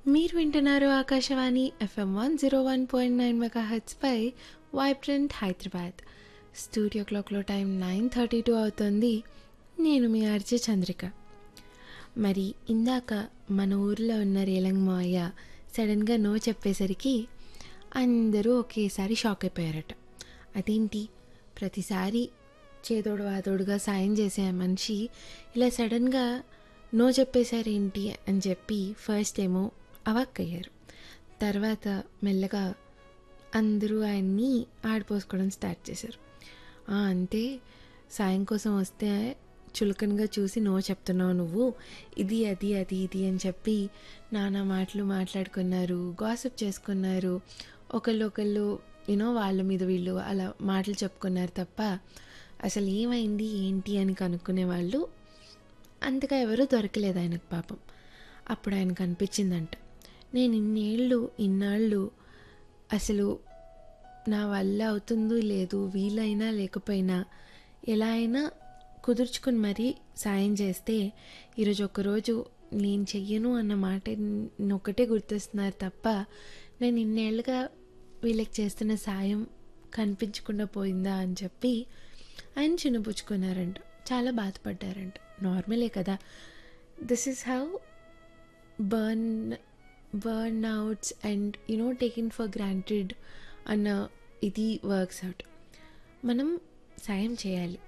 మీరు వింటున్నారు Akashvani FM one zero one point nine mega హెచ్పై వైబ్రెంట్ హైదరాబాద్ స్టూడియో క్లాక్లో టైం నైన్ థర్టీ టూ అవుతుంది నేను మీ ఆర్జే చంద్రిక మరి ఇందాక మన ఊర్లో ఉన్న రేలంగమాయ సడన్గా నో చెప్పేసరికి అందరూ ఒకేసారి షాక్ అయిపోయారట అదేంటి ప్రతిసారి చేదోడు వాదోడుగా సాయం చేసే ఆ మనిషి ఇలా సడన్గా నో చెప్పేశారేంటి అని చెప్పి ఫస్ట్ ఏమో అవాక్కయ్యారు తర్వాత మెల్లగా అందరూ ఆయన్ని ఆడిపోసుకోవడం స్టార్ట్ చేశారు "ఆ, అంతే సాయం కోసం వస్తే చులకనగా చూసి నో చెప్తున్నావు నువ్వు ఇది అది అది ఇది అని చెప్పి నానా మాటలు మాట్లాడుకున్నారు గాసిప్ చేసుకున్నారు ఒకళ్ళు ఒకళ్ళు యూనో వాళ్ళ మీద వీళ్ళు అలా మాటలు చెప్పుకున్నారు తప్ప అసలు ఏమైంది ఏంటి అని కనుక్కునే వాళ్ళు అంతగా ఎవరూ దొరకలేదు ఆయనకు పాపం అప్పుడు ఆయనకు అనిపించిందంట నేను ఇన్నేళ్ళు ఇన్నాళ్ళు అసలు నా వల్ల అవుతుందో లేదు వీలైనా లేకపోయినా ఎలా అయినా కుదుర్చుకుని మరీ సాయం చేస్తే ఈరోజు ఒకరోజు నేను చెయ్యను అన్న మాట ఒక్కటే గుర్తొస్తున్నారు తప్ప నేను ఇన్నేళ్ళుగా వీళ్ళకి చేస్తున్న సాయం కనిపించకుండా పోయిందా అని చెప్పి ఆయన చిన్నపుచ్చుకున్నారంట చాలా బాధపడ్డారంట నార్మలే కదా this is how burn burnouts and you know taken for granted అన్న ఇది వర్క్స్ అవుట్ మనం సాయం చేయాలి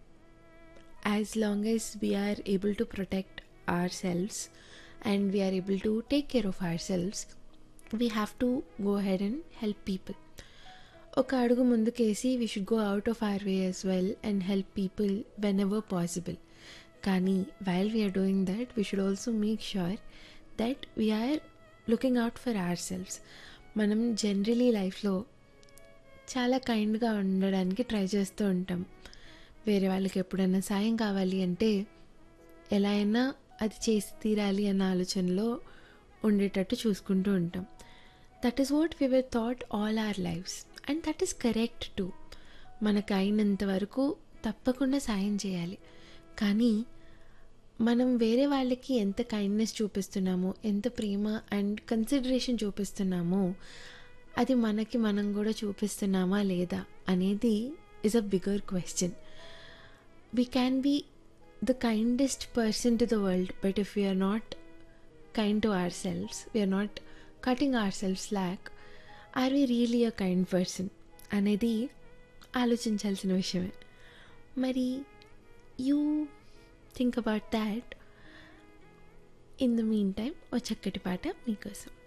as long as we are able to protect ourselves and we are able to take care of ourselves we have to go ahead and help people ఒక అడుగు ముందుకేసి we should go out of our way as well and help people whenever possible కానీ while we are doing that we should also make sure that we are looking out for ourselves మనం generally లైఫ్లో చాలా కైండ్గా ఉండడానికి try చేస్తూ ఉంటాం వేరే వాళ్ళకి ఎప్పుడైనా సాయం కావాలి అంటే ఎలా అయినా అది చేసి తీరాలి అన్న ఆలోచనలో ఉండేటట్టు చూసుకుంటూ ఉంటాం that is what we were thought all our lifes and that is correct to మనకు అయినంత వరకు తప్పకుండా సాయం చేయాలి కానీ మనం వేరే వాళ్ళకి ఎంత కైండ్నెస్ చూపిస్తున్నామో ఎంత ప్రేమ అండ్ కన్సిడరేషన్ చూపిస్తున్నామో అది మనకి మనం కూడా చూపిస్తున్నామా లేదా అనేది is a bigger question we can be the kindest person to the world but if we are not kind to ourselves we are not cutting ourselves slack are we really a kind person అనేది ఆలోచించాల్సిన విషయమే మరి you think about that in the meantime ఓ చక్కటి పాట మీకోసం